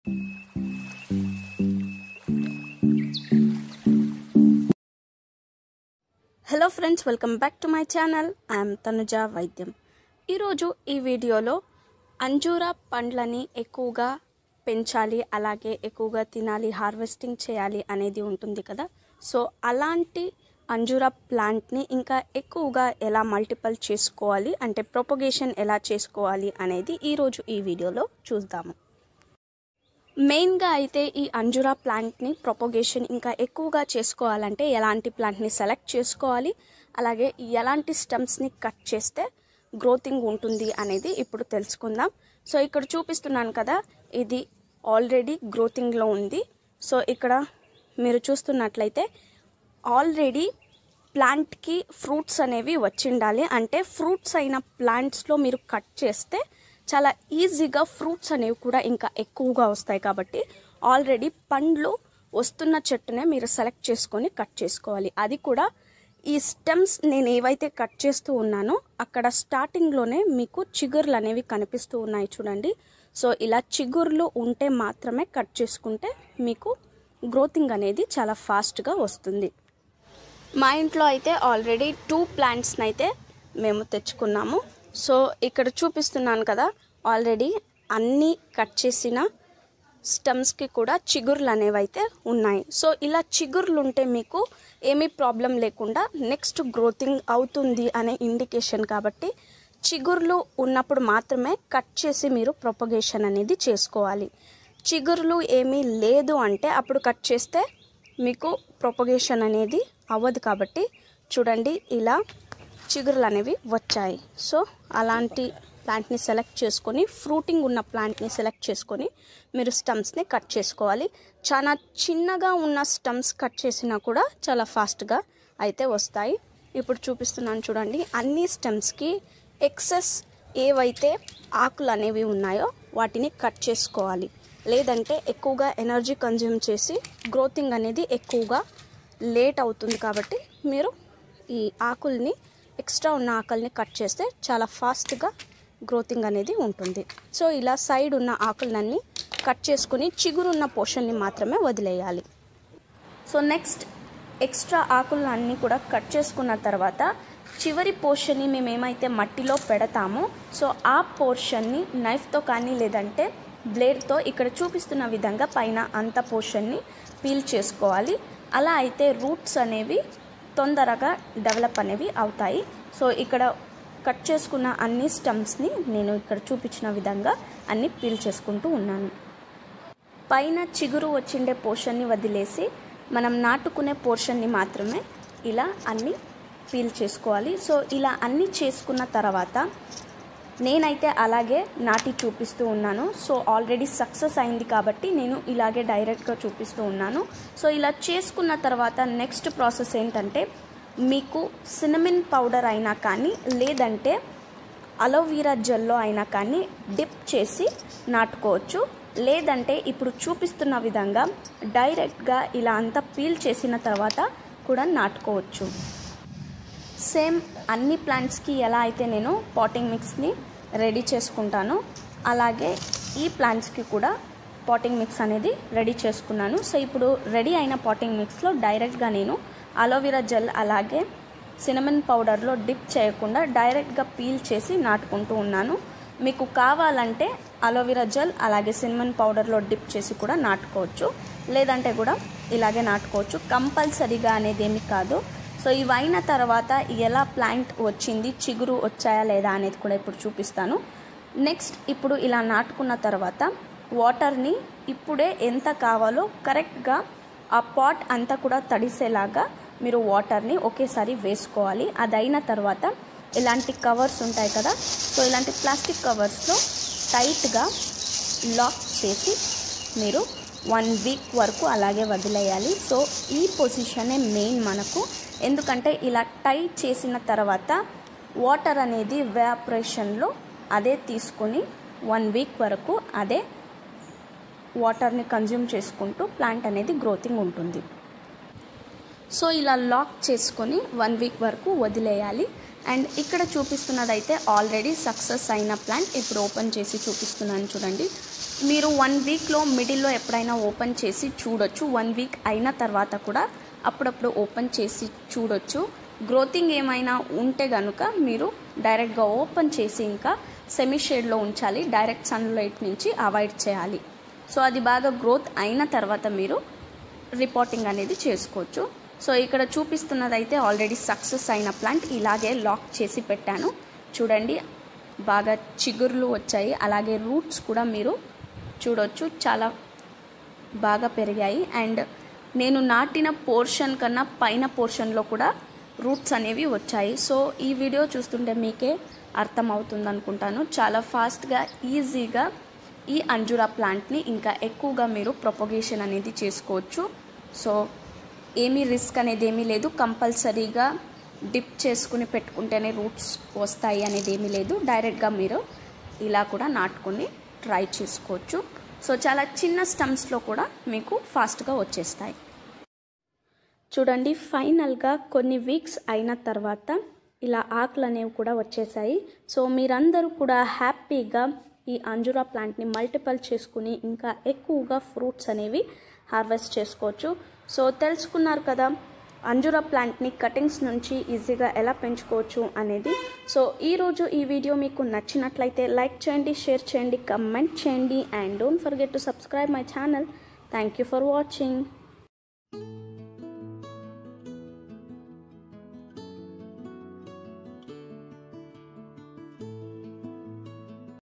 hello friends welcome back to my channel I'm Tanuja వైద్యం ఈరోజు ఈ వీడియోలో అంజూరా పండ్లని ఎక్కువగా పెంచాలి అలాగే ఎక్కువగా తినాలి హార్వెస్టింగ్ చేయాలి అనేది ఉంటుంది కదా సో అలాంటి అంజూరా ప్లాంట్ని ఇంకా ఎక్కువగా ఎలా మల్టిపల్ చేసుకోవాలి అంటే ప్రొపగేషన్ ఎలా చేసుకోవాలి అనేది ఈరోజు ఈ వీడియోలో చూద్దాము మెయిన్గా అయితే ఈ అంజురా ప్లాంట్ని ప్రొపగేషన్ ఇంకా ఎక్కువగా చేసుకోవాలంటే ఎలాంటి ప్లాంట్ని సెలెక్ట్ చేసుకోవాలి అలాగే ఎలాంటి స్టెమ్స్ని కట్ చేస్తే గ్రోతింగ్ ఉంటుంది అనేది ఇప్పుడు తెలుసుకుందాం సో ఇక్కడ చూపిస్తున్నాను కదా ఇది ఆల్రెడీ గ్రోతింగ్లో ఉంది సో ఇక్కడ మీరు చూస్తున్నట్లయితే ఆల్రెడీ ప్లాంట్కి ఫ్రూట్స్ అనేవి వచ్చిండాలి అంటే ఫ్రూట్స్ అయిన ప్లాంట్స్లో మీరు కట్ చేస్తే చాలా ఈజీగా ఫ్రూట్స్ అనేవి కూడా ఇంకా ఎక్కువగా వస్తాయి కాబట్టి ఆల్రెడీ పండ్లు వస్తున్న చెట్టునే మీరు సెలెక్ట్ చేసుకొని కట్ చేసుకోవాలి అది కూడా ఈ స్టెమ్స్ నేను ఏవైతే కట్ చేస్తూ ఉన్నానో అక్కడ స్టార్టింగ్లోనే మీకు చిగుర్లు అనేవి కనిపిస్తూ ఉన్నాయి చూడండి సో ఇలా చిగుర్లు ఉంటే మాత్రమే కట్ చేసుకుంటే మీకు గ్రోతింగ్ అనేది చాలా ఫాస్ట్గా వస్తుంది మా ఇంట్లో అయితే ఆల్రెడీ టూ ప్లాంట్స్ని అయితే మేము తెచ్చుకున్నాము సో ఇక్కడ చూపిస్తున్నాను కదా ఆల్రెడీ అన్నీ కట్ చేసిన స్టెమ్స్కి కూడా చిగుర్లు అనేవి అయితే ఉన్నాయి సో ఇలా చిగుర్లు ఉంటే మీకు ఏమీ ప్రాబ్లం లేకుండా నెక్స్ట్ గ్రోతింగ్ అవుతుంది అనే ఇండికేషన్ కాబట్టి చిగుర్లు ఉన్నప్పుడు మాత్రమే కట్ చేసి మీరు ప్రొపగేషన్ అనేది చేసుకోవాలి చిగుర్లు ఏమీ లేదు అంటే అప్పుడు కట్ చేస్తే మీకు ప్రొపగేషన్ అనేది అవ్వదు కాబట్టి చూడండి ఇలా చిగురులు అనేవి వచ్చాయి సో అలాంటి ప్లాంట్ని సెలెక్ట్ చేసుకొని ఫ్రూటింగ్ ఉన్న ప్లాంట్ని సెలెక్ట్ చేసుకొని మీరు స్టమ్స్ని కట్ చేసుకోవాలి చాలా చిన్నగా ఉన్న స్టమ్స్ కట్ చేసినా కూడా చాలా ఫాస్ట్గా అయితే వస్తాయి ఇప్పుడు చూపిస్తున్నాను చూడండి అన్ని స్టెమ్స్కి ఎక్సెస్ ఏవైతే ఆకులు అనేవి ఉన్నాయో వాటిని కట్ చేసుకోవాలి లేదంటే ఎక్కువగా ఎనర్జీ కన్జ్యూమ్ చేసి గ్రోతింగ్ అనేది ఎక్కువగా లేట్ అవుతుంది కాబట్టి మీరు ఈ ఆకుల్ని ఎక్స్ట్రా ఉన్న ఆకుల్ని కట్ చేస్తే చాలా ఫాస్ట్గా గ్రోతింగ్ అనేది ఉంటుంది సో ఇలా సైడ్ ఉన్న ఆకులన్నీ కట్ చేసుకుని చిగురున్న పోర్షన్ని మాత్రమే వదిలేయాలి సో నెక్స్ట్ ఎక్స్ట్రా ఆకులన్నీ కూడా కట్ చేసుకున్న తర్వాత చివరి పోర్షన్ని మేము ఏమైతే మట్టిలో పెడతామో సో ఆ పోర్షన్ని నైఫ్తో కానీ లేదంటే బ్లేడ్తో ఇక్కడ చూపిస్తున్న విధంగా పైన అంత పోర్షన్ని పీల్ చేసుకోవాలి అలా అయితే రూట్స్ అనేవి తొందరగా డెవలప్ అనేవి అవుతాయి సో ఇక్కడ కట్ చేసుకున్న అన్ని స్టమ్స్ని నేను ఇక్కడ చూపించిన విధంగా అన్ని పీల్ చేసుకుంటూ ఉన్నాను పైన చిగురు వచ్చిండే పోర్షన్ని వదిలేసి మనం నాటుకునే పోర్షన్ని మాత్రమే ఇలా అన్ని పీల్ చేసుకోవాలి సో ఇలా అన్ని చేసుకున్న తర్వాత నేనైతే అలాగే నాటి చూపిస్తూ ఉన్నాను సో ఆల్రెడీ సక్సెస్ అయింది కాబట్టి నేను ఇలాగే డైరెక్ట్గా చూపిస్తూ ఉన్నాను సో ఇలా చేసుకున్న తర్వాత నెక్స్ట్ ప్రాసెస్ ఏంటంటే మీకు సినమిన్ పౌడర్ అయినా కానీ లేదంటే అలోవీరా జెల్లో అయినా కానీ డిప్ చేసి నాటుకోవచ్చు లేదంటే ఇప్పుడు చూపిస్తున్న విధంగా డైరెక్ట్గా ఇలా అంతా పీల్ చేసిన తర్వాత కూడా నాటుకోవచ్చు సేమ్ అన్ని ప్లాంట్స్కి ఎలా అయితే నేను పాటింగ్ మిక్స్ని రెడీ చేసుకుంటానో అలాగే ఈ ప్లాంట్స్కి కూడా పాటింగ్ మిక్స్ అనేది రెడీ చేసుకున్నాను సో ఇప్పుడు రెడీ అయిన పాటింగ్ మిక్స్లో డైరెక్ట్గా నేను అలోవెరా జెల్ అలాగే సినమన్ పౌడర్లో డిప్ చేయకుండా డైరెక్ట్గా పీల్ చేసి నాటుకుంటూ ఉన్నాను మీకు కావాలంటే అలోవెరా జెల్ అలాగే సినమన్ పౌడర్లో డిప్ చేసి కూడా నాటుకోవచ్చు లేదంటే కూడా ఇలాగే నాటుకోవచ్చు కంపల్సరీగా అనేది ఏమి కాదు సో ఇవైన తర్వాత ఎలా ప్లాంట్ వచ్చింది చిగురు వచ్చాయా లేదా అనేది కూడా ఇప్పుడు చూపిస్తాను నెక్స్ట్ ఇప్పుడు ఇలా నాటుకున్న తర్వాత వాటర్ని ఇప్పుడే ఎంత కావాలో కరెక్ట్గా ఆ పాట్ అంతా కూడా తడిసేలాగా మీరు వాటర్ని ఒకేసారి వేసుకోవాలి అది అయిన తర్వాత ఇలాంటి కవర్స్ ఉంటాయి కదా సో ఇలాంటి ప్లాస్టిక్ కవర్స్లో టైట్గా లాక్ చేసి మీరు వన్ వీక్ వరకు అలాగే వదిలేయాలి సో ఈ పొజిషనే మెయిన్ మనకు ఎందుకంటే ఇలా టైట్ చేసిన తర్వాత వాటర్ అనేది వ్యాపరేషన్లో అదే తీసుకొని వన్ వీక్ వరకు అదే వాటర్ని కన్జ్యూమ్ చేసుకుంటూ ప్లాంట్ అనేది గ్రోతింగ్ ఉంటుంది సో ఇలా లాక్ చేసుకొని వన్ వీక్ వరకు వదిలేయాలి అండ్ ఇక్కడ చూపిస్తున్నదైతే ఆల్రెడీ సక్సెస్ అయిన ప్లాంట్ ఇప్పుడు ఓపెన్ చేసి చూపిస్తున్నాను చూడండి మీరు వన్ వీక్లో మిడిల్లో ఎప్పుడైనా ఓపెన్ చేసి చూడొచ్చు వన్ వీక్ అయిన తర్వాత కూడా అప్పుడప్పుడు ఓపెన్ చేసి చూడొచ్చు గ్రోతింగ్ ఏమైనా ఉంటే కనుక మీరు డైరెక్ట్గా ఓపెన్ చేసి ఇంకా సెమీ షేడ్లో ఉంచాలి డైరెక్ట్ సన్లైట్ నుంచి అవాయిడ్ చేయాలి సో అది బాగా గ్రోత్ అయిన తర్వాత మీరు రిపోర్టింగ్ అనేది చేసుకోవచ్చు సో ఇక్కడ చూపిస్తున్నదైతే ఆల్రెడీ సక్సెస్ అయిన ప్లాంట్ ఇలాగే లాక్ చేసి పెట్టాను చూడండి బాగా చిగుర్లు వచ్చాయి అలాగే రూట్స్ కూడా మీరు చూడొచ్చు చాలా బాగా పెరిగాయి అండ్ నేను నాటిన పోర్షన్ కన్నా పైన పోర్షన్లో కూడా రూట్స్ అనేవి వచ్చాయి సో ఈ వీడియో చూస్తుంటే మీకే అర్థం అవుతుంది అనుకుంటాను చాలా ఫాస్ట్గా ఈజీగా ఈ అంజురా ప్లాంట్ని ఇంకా ఎక్కువగా మీరు ప్రొపగేషన్ అనేది చేసుకోవచ్చు సో ఏమీ రిస్క్ అనేది ఏమీ లేదు కంపల్సరీగా డిప్ చేసుకుని పెట్టుకుంటేనే రూట్స్ వస్తాయి అనేది ఏమీ లేదు డైరెక్ట్గా మీరు ఇలా కూడా నాటుకొని ట్రై చేసుకోవచ్చు సో చాలా చిన్న స్టమ్స్లో కూడా మీకు ఫాస్ట్గా వచ్చేస్తాయి చూడండి ఫైనల్గా కొన్ని వీక్స్ అయిన తర్వాత ఇలా ఆకులు అనేవి కూడా వచ్చేసాయి సో మీరందరూ కూడా హ్యాపీగా ఈ అంజురా ప్లాంట్ని మల్టిపల్ చేసుకుని ఇంకా ఎక్కువగా ఫ్రూట్స్ అనేవి హార్వెస్ట్ చేసుకోవచ్చు సో తెలుసుకున్నారు కదా అంజురా ప్లాంట్ని కటింగ్స్ నుంచి ఈజీగా ఎలా పెంచుకోవచ్చు అనేది సో ఈరోజు ఈ వీడియో మీకు నచ్చినట్లయితే లైక్ చేయండి షేర్ చేయండి కమెంట్ చేయండి and don't forget to subscribe my channel thank you for watching